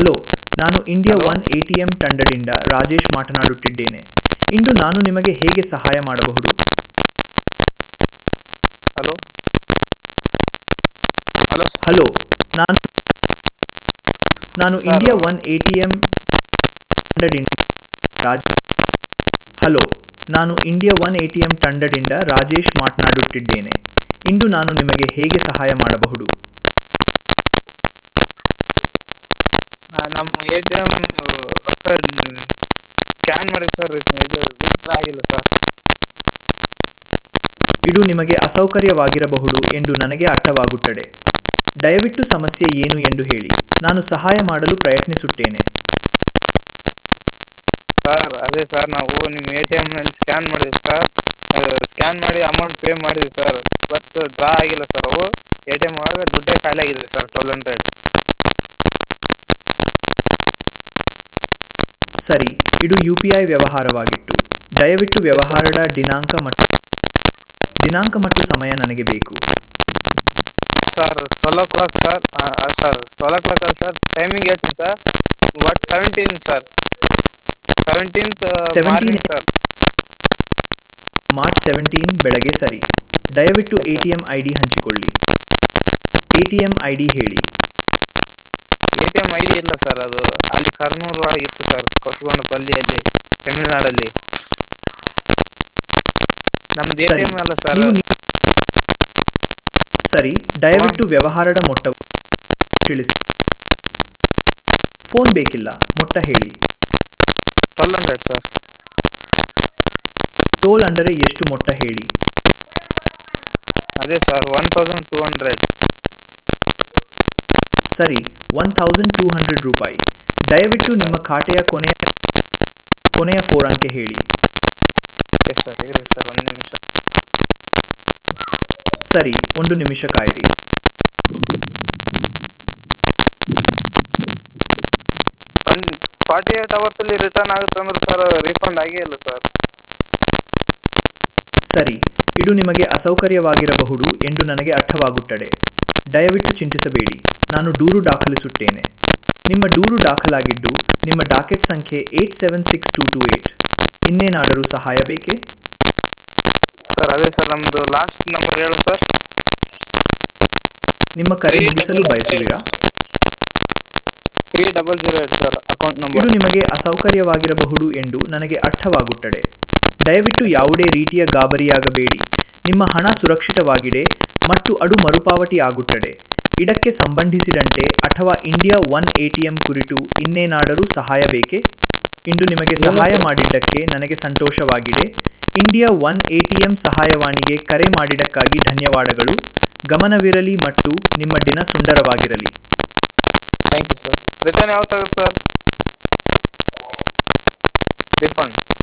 Hello ನಾನು India Hello. One ATM ತಂಡದಿಂದ ರಾಜೇಶ್ ಮಾತನಾಡುತ್ತಿದ್ದೇನೆ ಇಂದು ನಾನು ನಿಮಗೆ ಹೇಗೆ ಸಹಾಯ ಮಾಡಬಹುದು ಹಲೋ ಹಲೋ ಹಲೋ ನಾನು ನಾನು Sir. ಇಂಡಿಯಾ ಒನ್ ಎಟಿಎಂ ತಂಡದಿಂದ ರಾಜ್ ಹಲೋ ನಾನು ಇಂಡಿಯಾ ಒನ್ ಎಟಿಎಂ ತಂಡದಿಂದ ರಾಜೇಶ್ ಮಾತನಾಡುತ್ತಿದ್ದೇನೆ ಇಂದು ನಾನು ನಿಮಗೆ ಹೇಗೆ ಸಹಾಯ ಮಾಡಬಹುದು ನಮ್ಮ A T M sir scan ಮಾಡಿ ಸರ್ ಇದು ವಿತ್ಡ್ರಾ ಆಗಿಲ್ಲ ಸರ್ ಇದು ನಿಮಗೆ ಅಸೌಕರ್ಯವಾಗಿರಬಹುದು ಎಂದು ನನಗೆ ಅರ್ಥವಾಗುತ್ತದೆ ದಯವಿಟ್ಟು ಸಮಸ್ಯೆ ಏನು ಎಂದು ಹೇಳಿ ನಾನು ಸಹಾಯ ಮಾಡಲು ಪ್ರಯತ್ನಿಸುತ್ತೇನೆ ಸರ್ ಅದೇ ಸರ್ ನಾವು ನಿಮ್ಮ ಎ ಟಿ ಎಮ್ನಲ್ಲಿ ಸ್ಕ್ಯಾನ್ ಮಾಡಿದ್ವಿ ಸರ್ ಸ್ಕ್ಯಾನ್ ಮಾಡಿ ಅಮೌಂಟ್ ಪೇ ಮಾಡಿದ್ವಿ ಸರ್ ಬಟ್ ಡ್ರಾ ಆಗಿಲ್ಲ ಸರ್ ಅವು ಎ ಟಿ ಎಮ್ ಒಳಗೆ ದುಡ್ಡೇ ಖಾಲಿ ಆಗಿದೆ ಸರ್ ಟ್ವೆಲ್ ಹಂಡ್ರೆಡ್ ಸರಿ ಇದು ಯು ಪಿ ಐ ವ್ಯವಹಾರವಾಗಿತ್ತು ದಯವಿಟ್ಟು ವ್ಯವಹಾರದ ದಿನಾಂಕ ಮತ್ತು ದಿನಾಂಕ ಮತ್ತು ಸಮಯ ನನಗೆ ಬೇಕು sir twelve o'clock sir sir twelve o'clock ಅಲ್ಲ ಸರ್ ಟೈಮಿಂಗ್ ಹೇಳ್ತೀನಿ sir but seventeen sir seventeenth 17 morning sir March seventeen ಬೆಳಗ್ಗೆ ಸರಿ ದಯವಿಟ್ಟು A T M I D ಹಂಚಿಕೊಳ್ಳಿ A T M I D ಹೇಳಿ A T M I D ಇಲ್ಲ sir ಅದು ಅಲ್ಲಿ ಕರ್ನೂಲ್ ಒಳಗೆ ಇತ್ತು ಸರ್ ಕೊಸಗೊಂಡಪಲ್ಲಿಯಲ್ಲಿ ತಮಿಳ್ನಾಡಲ್ಲಿ ನಮ್ದು ಎ ಟಿ ಸರಿ ಎಮ್ ಅಲ್ಲ ಸರ್ ನೀವು ನಿ- ಸರಿ ದಯವಿಟ್ಟು ವ್ಯವಹಾರದ ಮೊತ್ತ ತಿಳಿಸಿ ಫೋನ್ ಬೇಕಿಲ್ಲ ಮೊತ್ತ ಹೇಳಿ ಟ್ವೆಲ್ ಹಂಡ್ರೆಡ್ ಸರ್ ಟೋಲ್ ಅಂದರೆ ಎಷ್ಟು ಮೊತ್ತ ಹೇಳಿ ಅದೇ sir one thousand two hundred ಸರಿ ಒನ್ ಥೌಸಂಡ್ ಟೂ ಹಂಡ್ರೆಡ್ ರೂಪಾಯಿ ದಯವಿಟ್ಟು ನಿಮ್ಮ ಖಾತೆಯ ಕೊನೆಯ ಕೊನೆಯ ಫೋರ್ ಅಂಕೆ ಹೇಳಿ ಎಸ್ ಸರ್ ಇರಿ ಸರ್ ಒಂದು ನಿಮಿಷ ಸರಿ ಒಂದು ನಿಮಿಷ ಕಾಯಿರಿ ಒಂದು ಫಾರ್ಟಿ ಏಯ್ಟ್ ಅವರ್ಸಲ್ಲಿ ರಿಟರ್ನ್ ಆಗುತ್ತೆ ಅಂದ್ರೆ ಸರ್ ರೀಫಂಡ್ ಆಗೇ ಇಲ್ಲ ಸರ್ ಸರಿ ಇದು ನಿಮಗೆ ಅಸೌಕರ್ಯವಾಗಿರಬಹುದು ಎಂದು ನನಗೆ ಅರ್ಥವಾಗುತ್ತದೆ ದಯವಿಟ್ಟು ಚಿಂತಿಸಬೇಡಿ ನಾನು ದೂರು ದಾಖಲಿಸುತ್ತೇನೆ ನಿಮ್ಮ ದೂರು ದಾಖಲಾಗಿದ್ದು ನಿಮ್ಮ ಡಾಕೆಟ್ ಸಂಖ್ಯೆ eight seven six two two eight ಇನ್ನೇನಾದರೂ ಸಹಾಯ ಬೇಕೇ ಸರ್ ಅದೇ ಸರ್ ನಮ್ಮದು ಲಾಸ್ಟ್ ನಂಬರ್ ಹೇಳು ಸರ್ ನಿಮ್ಮ ಕರೆ ಮುಗಿಸಲು ಬಯಸುವಿರಾ three double zero eight sir account ಇದು ನಂಬರ್ ನಿಮಗೆ ಅಸೌಕರ್ಯವಾಗಿರಬಹುದು ಎಂದು ನನಗೆ ಅರ್ಥವಾಗುತ್ತದೆ ದಯವಿಟ್ಟು ಯಾವುದೇ ರೀತಿಯ ಗಾಬರಿಯಾಗಬೇಡಿ ನಿಮ್ಮ ಹಣ ಸುರಕ್ಷಿತವಾಗಿದೆ ಮತ್ತು ಅದು ಮರುಪಾವತಿ ಆಗುತ್ತದೆ ಇದಕ್ಕೆ ಸಂಬಂಧಿಸಿದಂತೆ ಅಥವಾ ಇಂಡಿಯಾ ಒನ್ ಎಟಿಎಂ ಕುರಿತು ಇನ್ನೇನಾದರೂ ಸಹಾಯ ಬೇಕೇ ಇಂದು ನಿಮಗೆ ಸಹಾಯ ಮಾಡಿದ್ದಕ್ಕೆ ನನಗೆ ಸಂತೋಷವಾಗಿದೆ ಇಂಡಿಯಾ ಒನ್ ಎಟಿಎಂ ಸಹಾಯವಾಣಿಗೆ ಕರೆ ಮಾಡಿದ್ದಕ್ಕಾಗಿ ಧನ್ಯವಾದಗಳು ಗಮನವಿರಲಿ ಮತ್ತು ನಿಮ್ಮ ದಿನ ಸುಂದರವಾಗಿರಲಿ ಥ್ಯಾಂಕ್ ಯು ಸರ್ ರಿಟರ್ನ್ ಯಾವತ್ತಾಗುತ್ತೆ ಸರ್ ರಿಫಂಡ್